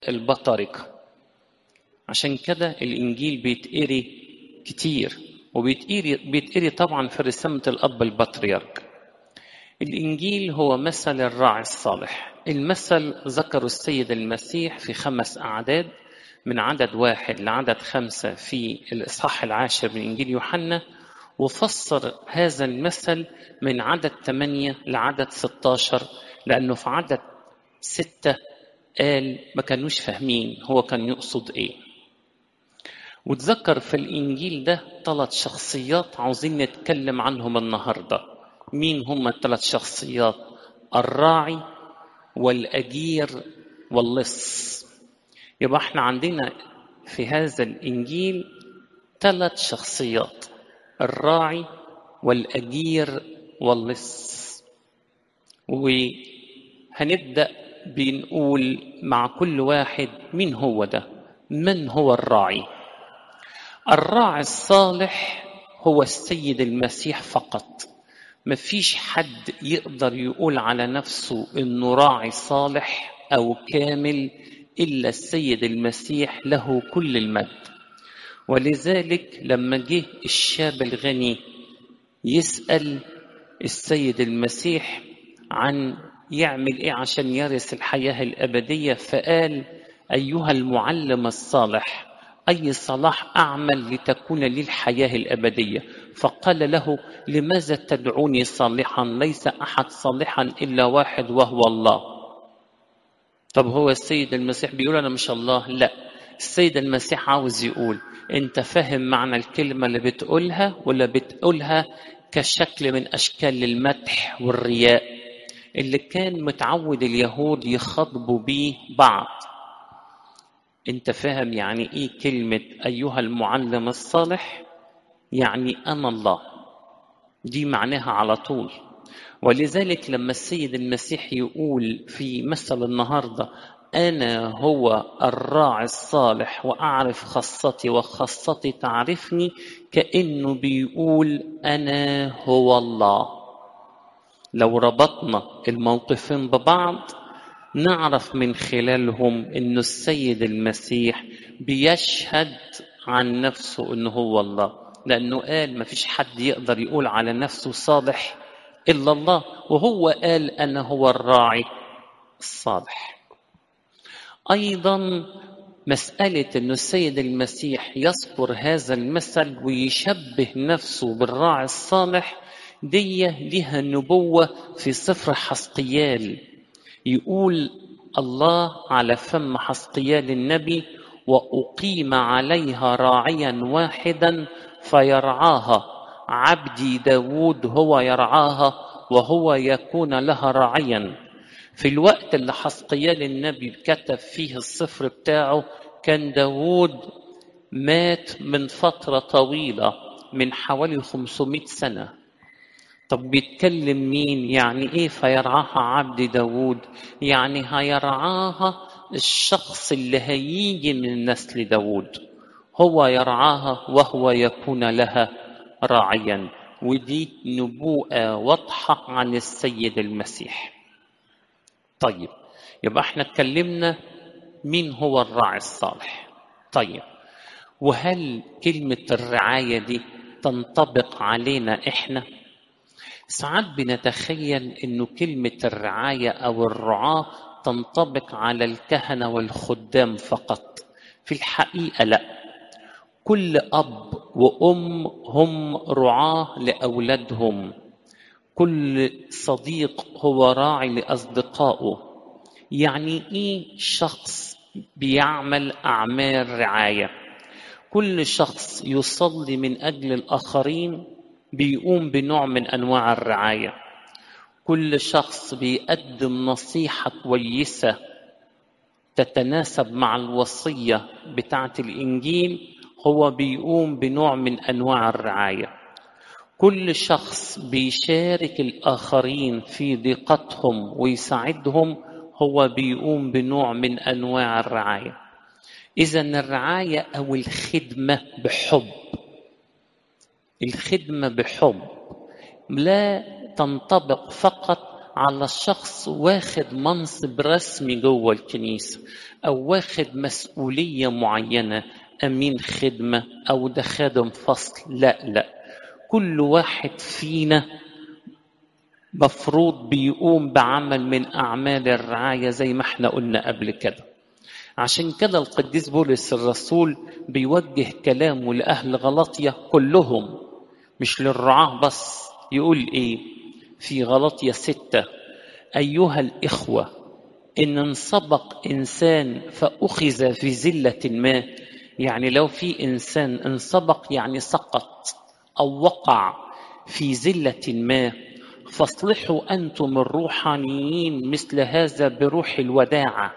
البطاركة عشان كده الإنجيل بيتقري كتير وبيتقري بيتقري طبعا في رسالة الأب البطريرك الإنجيل هو مثل الراعي الصالح المثل ذكره السيد المسيح في خمس أعداد من عدد واحد لعدد خمسة في الإصحاح العاشر من إنجيل يوحنا وفسر هذا المثل من عدد ثمانية لعدد 16 لأنه في عدد ستة قال ما كانوش فاهمين هو كان يقصد إيه وتذكر في الإنجيل ده ثلاث شخصيات عاوزين نتكلم عنهم النهاردة مين هم الثلاث شخصيات الراعي والأجير واللص يبقى احنا عندنا في هذا الإنجيل ثلاث شخصيات الراعي والأجير واللص وهنبدأ بنقول مع كل واحد مين هو ده من هو الراعي الراعي الصالح هو السيد المسيح فقط مفيش حد يقدر يقول على نفسه انه راعي صالح او كامل الا السيد المسيح له كل المجد ولذلك لما جه الشاب الغني يسال السيد المسيح عن يعمل ايه عشان يرث الحياه الابديه فقال ايها المعلم الصالح اي صلاح اعمل لتكون لي الحياه الابديه فقال له لماذا تدعوني صالحا ليس احد صالحا الا واحد وهو الله طب هو السيد المسيح بيقول انا مش الله لا السيد المسيح عاوز يقول انت فاهم معنى الكلمه اللي بتقولها ولا بتقولها كشكل من اشكال المدح والرياء اللي كان متعود اليهود يخاطبوا بيه بعض انت فاهم يعني ايه كلمه ايها المعلم الصالح يعني انا الله دي معناها على طول ولذلك لما السيد المسيح يقول في مثل النهارده انا هو الراعي الصالح واعرف خاصتي وخاصتي تعرفني كانه بيقول انا هو الله لو ربطنا الموقفين ببعض نعرف من خلالهم انه السيد المسيح بيشهد عن نفسه انه هو الله لانه قال ما فيش حد يقدر يقول على نفسه صالح الا الله وهو قال انا هو الراعي الصالح ايضا مساله انه السيد المسيح يذكر هذا المثل ويشبه نفسه بالراعي الصالح دي لها نبوه في سفر حسقيال يقول الله على فم حسقيال النبي واقيم عليها راعيا واحدا فيرعاها عبدي داود هو يرعاها وهو يكون لها راعيا في الوقت اللي حسقيال النبي كتب فيه السفر بتاعه كان داود مات من فترة طويلة من حوالي 500 سنة طب بيتكلم مين يعني ايه فيرعاها عبد داود يعني هيرعاها الشخص اللي هيجي من نسل داود هو يرعاها وهو يكون لها راعيا ودي نبوءة واضحة عن السيد المسيح طيب يبقى احنا اتكلمنا مين هو الراعي الصالح طيب وهل كلمة الرعاية دي تنطبق علينا احنا ساعات بنتخيل انه كلمة الرعاية او الرعاة تنطبق على الكهنة والخدام فقط في الحقيقة لا كل اب وام هم رعاه لاولادهم كل صديق هو راعي لاصدقائه يعني ايه شخص بيعمل اعمال رعايه كل شخص يصلي من اجل الاخرين بيقوم بنوع من انواع الرعايه كل شخص بيقدم نصيحه كويسه تتناسب مع الوصيه بتاعه الانجيل هو بيقوم بنوع من انواع الرعايه كل شخص بيشارك الاخرين في ضيقتهم ويساعدهم هو بيقوم بنوع من انواع الرعايه اذا الرعايه او الخدمه بحب الخدمه بحب لا تنطبق فقط على شخص واخد منصب رسمي جوه الكنيسة أو واخد مسؤولية معينة أمين خدمة أو ده خادم فصل لا لا كل واحد فينا مفروض بيقوم بعمل من أعمال الرعاية زي ما احنا قلنا قبل كده عشان كده القديس بولس الرسول بيوجه كلامه لأهل غلطية كلهم مش للرعاة بس يقول إيه في غلطية ستة أيها الإخوة إن انسبق إنسان فأخذ في زلة ما يعني لو في إنسان انسبق يعني سقط أو وقع في زلة ما فاصلحوا أنتم الروحانيين مثل هذا بروح الوداعة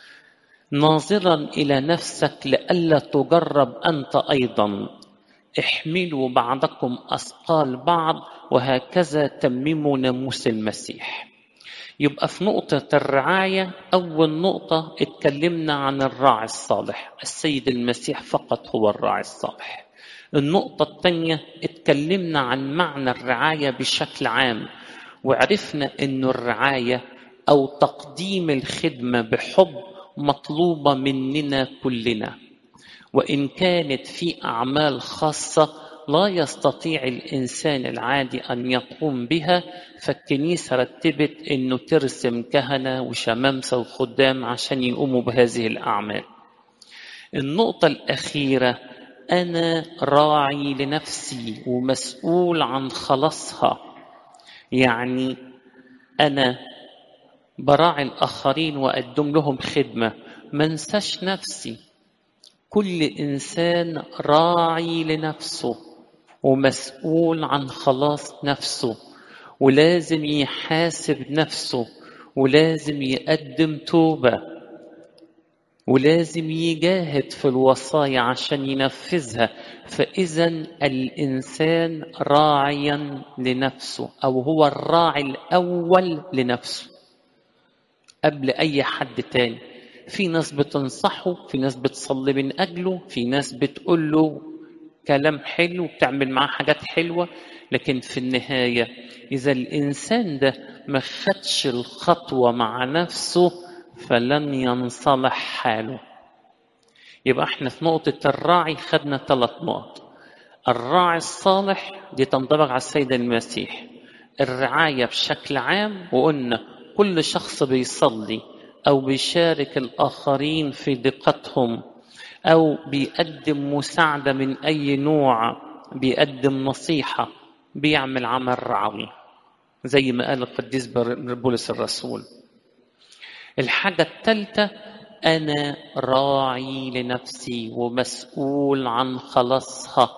ناظرا إلى نفسك لئلا تجرب أنت أيضا احملوا بعضكم أثقال بعض وهكذا تمموا ناموس المسيح يبقى في نقطة الرعاية أول نقطة اتكلمنا عن الراعي الصالح السيد المسيح فقط هو الراعي الصالح النقطة الثانية اتكلمنا عن معنى الرعاية بشكل عام وعرفنا أن الرعاية أو تقديم الخدمة بحب مطلوبة مننا كلنا وإن كانت في أعمال خاصة لا يستطيع الإنسان العادي أن يقوم بها فالكنيسة رتبت أنه ترسم كهنة وشمامسة وخدام عشان يقوموا بهذه الأعمال النقطة الأخيرة أنا راعي لنفسي ومسؤول عن خلاصها يعني أنا براعي الآخرين وأقدم لهم خدمة ما انساش نفسي كل إنسان راعي لنفسه ومسؤول عن خلاص نفسه ولازم يحاسب نفسه ولازم يقدم توبة ولازم يجاهد في الوصايا عشان ينفذها فإذا الإنسان راعيا لنفسه أو هو الراعي الأول لنفسه قبل أي حد تاني في ناس بتنصحه في ناس بتصلي من أجله في ناس بتقول له كلام حلو وبتعمل معاه حاجات حلوة لكن في النهاية إذا الإنسان ده ما خدش الخطوة مع نفسه فلن ينصلح حاله يبقى احنا في نقطة الراعي خدنا ثلاث نقط الراعي الصالح دي تنطبق على السيد المسيح الرعاية بشكل عام وقلنا كل شخص بيصلي أو بيشارك الآخرين في دقتهم أو بيقدم مساعدة من أي نوع بيقدم نصيحة بيعمل عمل رعوي زي ما قال القديس بولس الرسول الحاجة الثالثة أنا راعي لنفسي ومسؤول عن خلاصها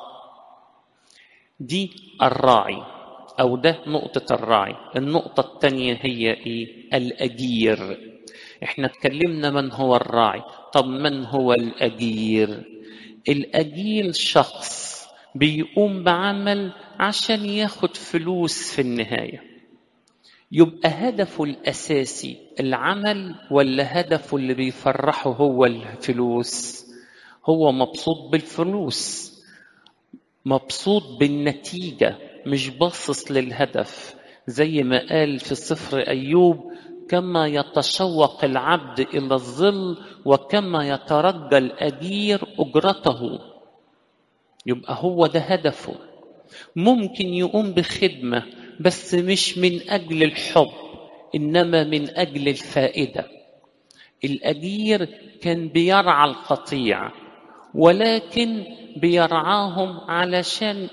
دي الراعي أو ده نقطة الراعي النقطة الثانية هي إيه؟ الأجير إحنا اتكلمنا من هو الراعي طب من هو الأجير الأجير شخص بيقوم بعمل عشان ياخد فلوس في النهاية يبقى هدفه الأساسي العمل ولا هدفه اللي بيفرحه هو الفلوس هو مبسوط بالفلوس مبسوط بالنتيجة مش باصص للهدف زي ما قال في سفر أيوب كما يتشوق العبد إلى الظل وكما يترجى الأجير أجرته يبقى هو ده هدفه ممكن يقوم بخدمة بس مش من أجل الحب إنما من أجل الفائدة الأجير كان بيرعى القطيع ولكن بيرعاهم علشان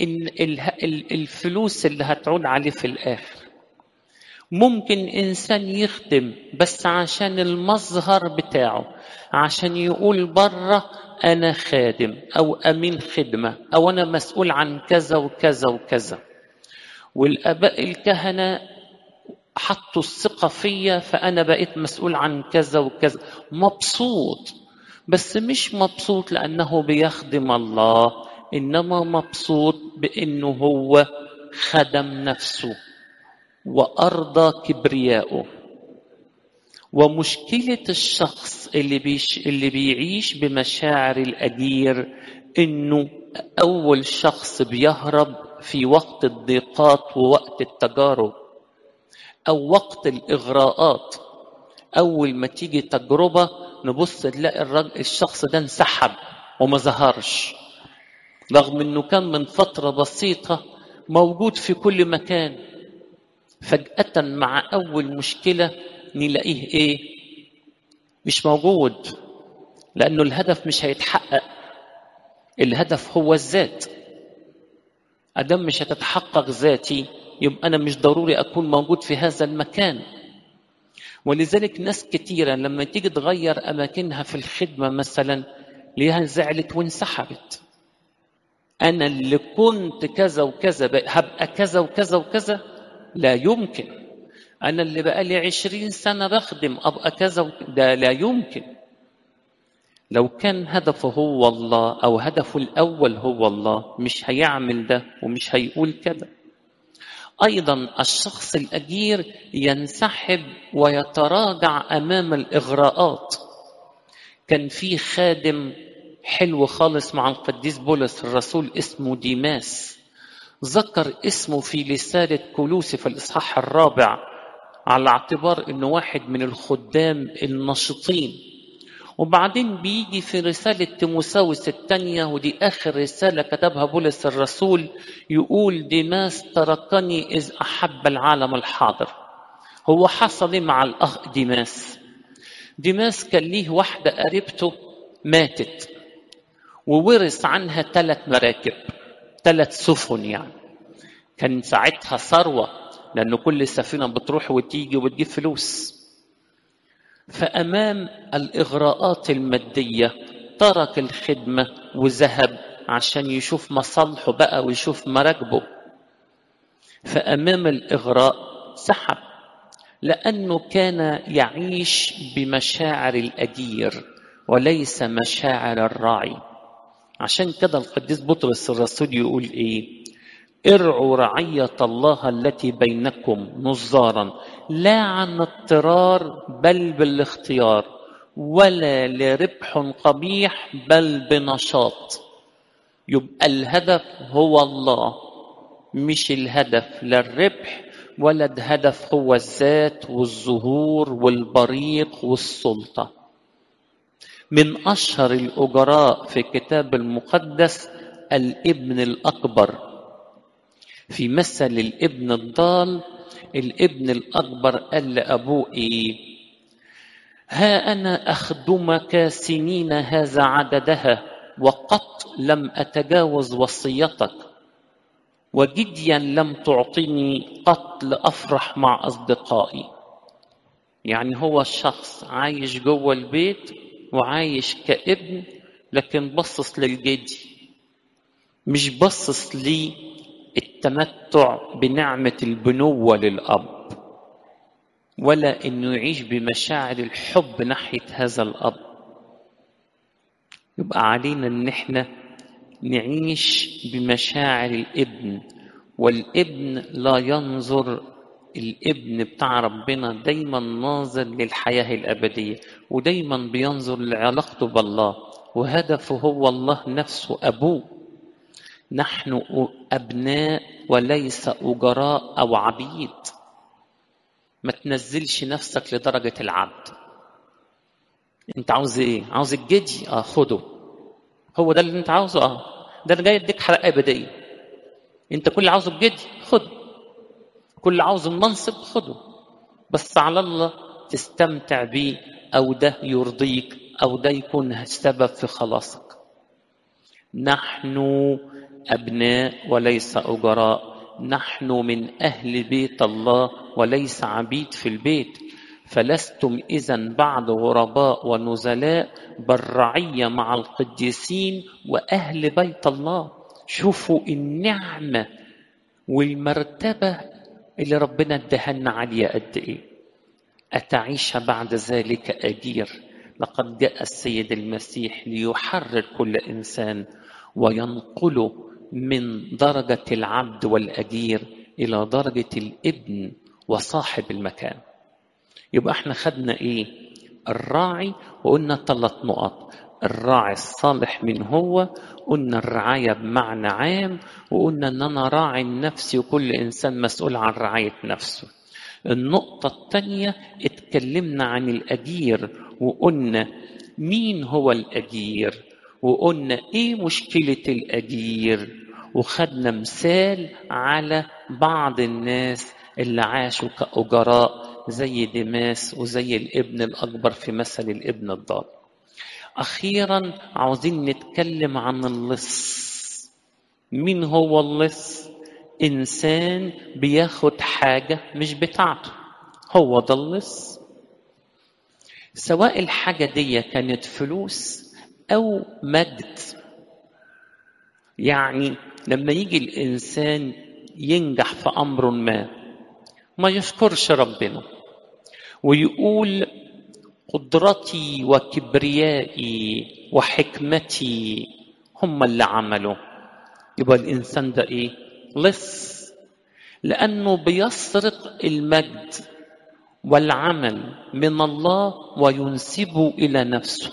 الفلوس اللي هتعود عليه في الآخر ممكن إنسان يخدم بس عشان المظهر بتاعه عشان يقول بره أنا خادم أو أمين خدمة أو أنا مسؤول عن كذا وكذا وكذا والآباء الكهنة حطوا الثقة فيا فأنا بقيت مسؤول عن كذا وكذا مبسوط بس مش مبسوط لأنه بيخدم الله إنما مبسوط بأنه هو خدم نفسه وأرضى كبرياءه ومشكلة الشخص اللي, بيش اللي بيعيش بمشاعر الأجير إنه أول شخص بيهرب في وقت الضيقات ووقت التجارب أو وقت الإغراءات أول ما تيجي تجربة نبص تلاقي الراجل الشخص ده انسحب وما ظهرش رغم انه كان من فترة بسيطة موجود في كل مكان فجأة مع أول مشكلة نلاقيه إيه؟ مش موجود لأنه الهدف مش هيتحقق الهدف هو الذات أدم مش هتتحقق ذاتي يبقى أنا مش ضروري أكون موجود في هذا المكان ولذلك ناس كتيرة لما تيجي تغير أماكنها في الخدمة مثلا ليها زعلت وانسحبت أنا اللي كنت كذا وكذا هبقى كذا وكذا وكذا لا يمكن أنا اللي بقالي عشرين سنة بخدم أبقى كذا ده لا يمكن لو كان هدفه هو الله أو هدفه الأول هو الله مش هيعمل ده ومش هيقول كده أيضا الشخص الأجير ينسحب ويتراجع أمام الإغراءات كان في خادم حلو خالص مع القديس بولس الرسول اسمه ديماس ذكر اسمه في رسالة كولوسي في الإصحاح الرابع على اعتبار انه واحد من الخدام النشطين وبعدين بيجي في رسالة تيموساوس الثانية ودي آخر رسالة كتبها بولس الرسول يقول ديماس تركني إذ أحب العالم الحاضر هو حصل مع الأخ ديماس ديماس كان ليه واحدة قريبته ماتت وورث عنها ثلاث مراكب ثلاث سفن يعني كان ساعتها ثروة لأن كل سفينة بتروح وتيجي وتجيب فلوس فأمام الإغراءات المادية ترك الخدمة وذهب عشان يشوف مصالحه بقى ويشوف مراكبه فأمام الإغراء سحب لأنه كان يعيش بمشاعر الأجير وليس مشاعر الراعي عشان كده القديس بطرس الرسول يقول ايه ارعوا رعية الله التي بينكم نظارا لا عن اضطرار بل بالاختيار ولا لربح قبيح بل بنشاط يبقى الهدف هو الله مش الهدف لا الربح ولا الهدف هو الذات والظهور والبريق والسلطه من اشهر الاجراء في الكتاب المقدس الابن الاكبر في مثل الابن الضال الابن الاكبر قال لابوه ايه ها انا اخدمك سنين هذا عددها وقط لم اتجاوز وصيتك وجديا لم تعطني قط لافرح مع اصدقائي يعني هو الشخص عايش جوه البيت وعايش كابن لكن بصص للجدي مش بصص للتمتع بنعمة البنوة للأب ولا إنه يعيش بمشاعر الحب ناحية هذا الأب يبقى علينا إن إحنا نعيش بمشاعر الابن والابن لا ينظر الابن بتاع ربنا دايما ناظر للحياة الأبدية ودايما بينظر لعلاقته بالله وهدفه هو الله نفسه أبوه نحن أبناء وليس أجراء أو عبيد ما تنزلش نفسك لدرجة العبد انت عاوز ايه عاوز الجدي اه خده هو ده اللي انت عاوزه اه ده انا جاي اديك حلقه ابديه انت كل اللي عاوزه الجدي خده كل اللي عاوز المنصب خده بس على الله تستمتع بيه او ده يرضيك او ده يكون سبب في خلاصك نحن ابناء وليس اجراء نحن من اهل بيت الله وليس عبيد في البيت فلستم اذا بعد غرباء ونزلاء بل رعيه مع القديسين واهل بيت الله شوفوا النعمه والمرتبه اللي ربنا ادهنا عليها قد ايه اتعيش بعد ذلك اجير لقد جاء السيد المسيح ليحرر كل انسان وينقله من درجه العبد والاجير الى درجه الابن وصاحب المكان يبقى احنا خدنا ايه الراعي وقلنا ثلاث نقط الراعي الصالح من هو قلنا الرعاية بمعنى عام وقلنا ان انا راعي نفسي وكل انسان مسؤول عن رعاية نفسه النقطة الثانية اتكلمنا عن الأجير وقلنا مين هو الأجير وقلنا إيه مشكلة الأجير وخدنا مثال على بعض الناس اللي عاشوا كأجراء زي ديماس وزي الابن الأكبر في مثل الابن الضال أخيرا عاوزين نتكلم عن اللص مين هو اللص إنسان بياخد حاجة مش بتاعته هو ده اللص سواء الحاجة دي كانت فلوس أو مجد يعني لما يجي الإنسان ينجح في أمر ما ما يشكرش ربنا ويقول قدرتي وكبريائي وحكمتي هم اللي عملوا يبقى الإنسان ده إيه؟ لص لأنه بيسرق المجد والعمل من الله وينسبه إلى نفسه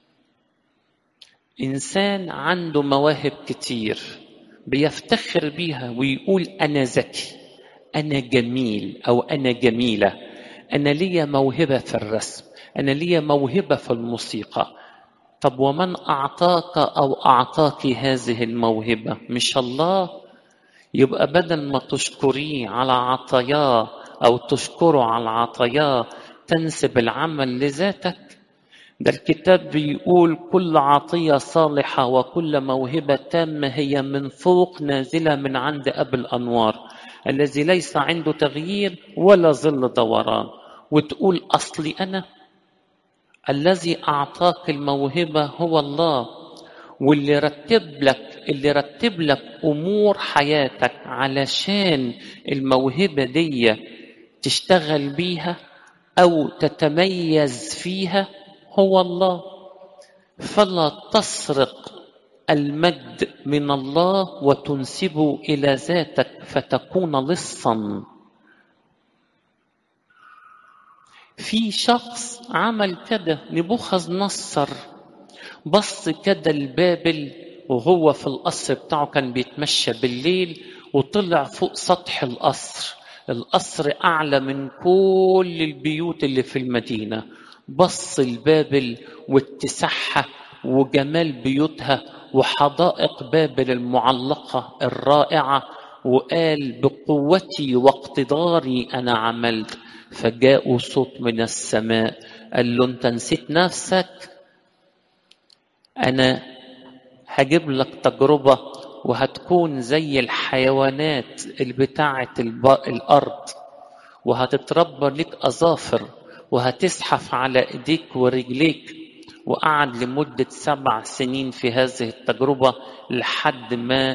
إنسان عنده مواهب كتير بيفتخر بيها ويقول أنا ذكي أنا جميل أو أنا جميلة أنا ليا موهبة في الرسم أنا ليا موهبة في الموسيقى طب ومن أعطاك أو أعطاك هذه الموهبة مش الله يبقى بدل ما تشكريه على عطاياه أو تشكره على عطاياه تنسب العمل لذاتك ده الكتاب بيقول كل عطية صالحة وكل موهبة تامة هي من فوق نازلة من عند أب الأنوار الذي ليس عنده تغيير ولا ظل دوران وتقول أصلي أنا الذي أعطاك الموهبة هو الله واللي رتب لك اللي رتب لك أمور حياتك علشان الموهبة دي تشتغل بيها أو تتميز فيها هو الله فلا تسرق المجد من الله وتنسبه الى ذاتك فتكون لصا في شخص عمل كده نبوخذ نصر بص كده البابل وهو في القصر بتاعه كان بيتمشى بالليل وطلع فوق سطح القصر القصر اعلى من كل البيوت اللي في المدينه بص البابل واتساعها وجمال بيوتها وحدائق بابل المعلقة الرائعة وقال بقوتي واقتداري أنا عملت فجاء صوت من السماء قال له أنت نسيت نفسك أنا هجيب لك تجربة وهتكون زي الحيوانات اللي بتاعة الأرض وهتتربى لك أظافر وهتزحف على ايديك ورجليك وقعد لمدة سبع سنين في هذه التجربة لحد ما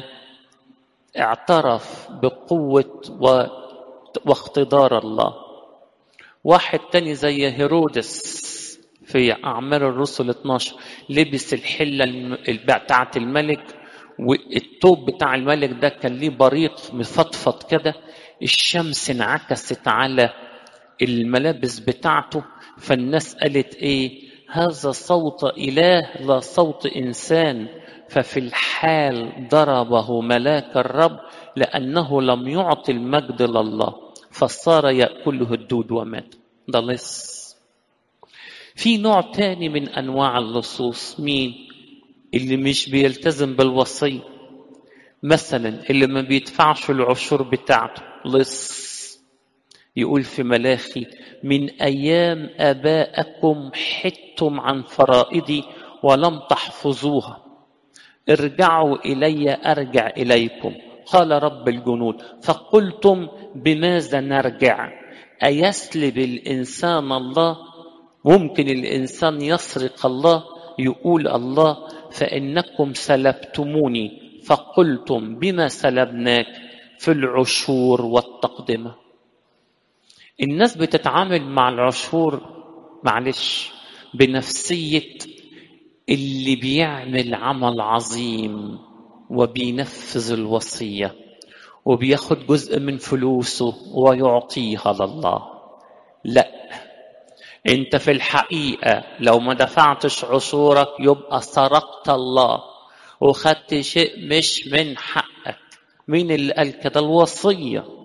اعترف بقوة و... واقتدار الله واحد تاني زي هيرودس في أعمال الرسل 12 لبس الحلة بتاعة الملك والتوب بتاع الملك ده كان ليه بريق مفضفض كده الشمس انعكست على الملابس بتاعته فالناس قالت ايه هذا صوت اله لا صوت انسان ففي الحال ضربه ملاك الرب لانه لم يعطي المجد لله فصار ياكله الدود ومات ده لص في نوع تاني من انواع اللصوص مين اللي مش بيلتزم بالوصيه مثلا اللي ما بيدفعش العشور بتاعته لص يقول في ملاخي من ايام ابائكم حدتم عن فرائضي ولم تحفظوها ارجعوا الي ارجع اليكم قال رب الجنود فقلتم بماذا نرجع ايسلب الانسان الله ممكن الانسان يسرق الله يقول الله فانكم سلبتموني فقلتم بما سلبناك في العشور والتقدمه الناس بتتعامل مع العشور معلش بنفسية اللي بيعمل عمل عظيم وبينفذ الوصية وبياخد جزء من فلوسه ويعطيها لله لا انت في الحقيقة لو ما دفعتش عشورك يبقى سرقت الله وخدت شيء مش من حقك مين اللي قال كده الوصية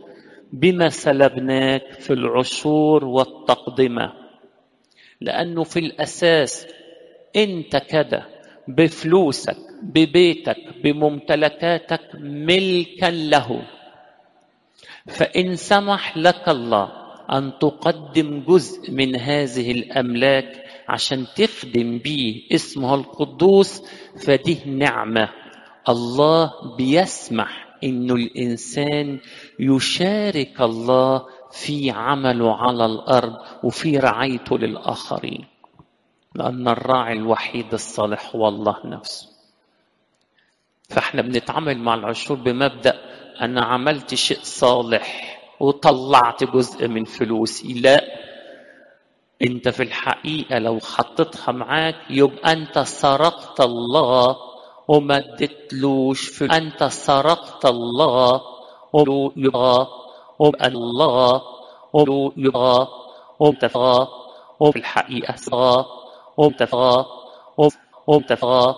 بما سلبناك في العشور والتقدمة لأنه في الأساس أنت كده بفلوسك ببيتك بممتلكاتك ملكا له فإن سمح لك الله أن تقدم جزء من هذه الأملاك عشان تخدم بيه اسمه القدوس فدي نعمة الله بيسمح إنه الإنسان يشارك الله في عمله على الأرض وفي رعايته للآخرين لأن الراعي الوحيد الصالح هو الله نفسه فاحنا بنتعامل مع العشور بمبدأ أنا عملت شيء صالح وطلعت جزء من فلوسي لا انت في الحقيقة لو حطيتها معاك يبقى انت سرقت الله وما اديتلوش في انت سرقت الله ويبقى ويبقى الله ويبقى وبتفغى وفي الحقيقة سغى وبتفغى وبتفغى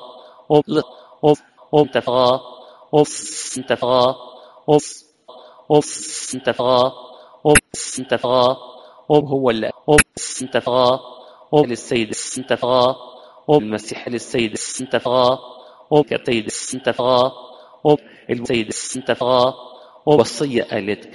وبتفغى وبتفغى وبتفغى وبتفغى هو اللي انتفغى للسيد انتفغى المسيح للسيد انتفغى وكتيد انتفغى السيد انتفغى ووصية قالت